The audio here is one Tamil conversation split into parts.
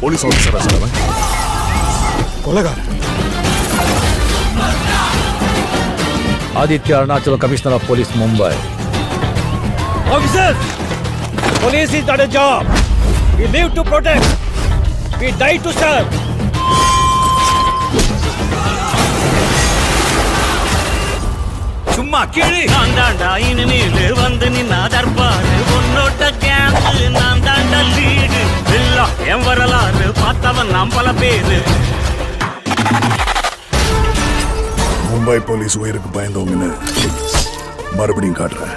போலீஸ் ஆஃபீஸரா சார் அவன் கொலகார் Aditya Arunachalam commissioner of police Mumbai Officers! Police is not a job. We live to protect. We die to serve. சும்மா கீழே நான் தாண்டா இனிமேலு வந்து நின்னா தர்பாரு உன்னோட்ட கேங்கு நான் தாண்டா லீடு இல்லா என் வரலாறு பார்த்தவன் நாம் பல பேரு மும்பை போலீஸ் உயிருக்கு பயந்தவங்கன்னு மறுபடியும் காட்டுறேன்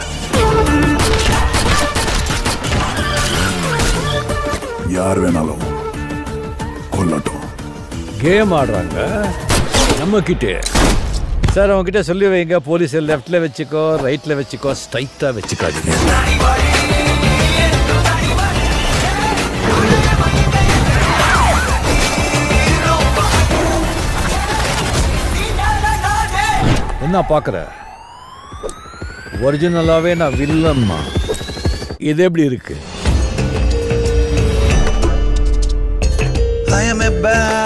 யார் வேணாலும் கொல்லட்டும் கேம் ஆடுறாங்க நம்ம கிட்டே சார் அவங்க கிட்ட சொல்லி வைங்க போலீஸ் லெஃப்ட்ல வச்சுக்கோ ரைட்ல வச்சுக்கோ ஸ்ட்ரைட்டா வச்சுக்காதீங்க என்ன பார்க்குற ஒரிஜினலாவே நான் வில்லன்மா இது எப்படி இருக்கு I am a bad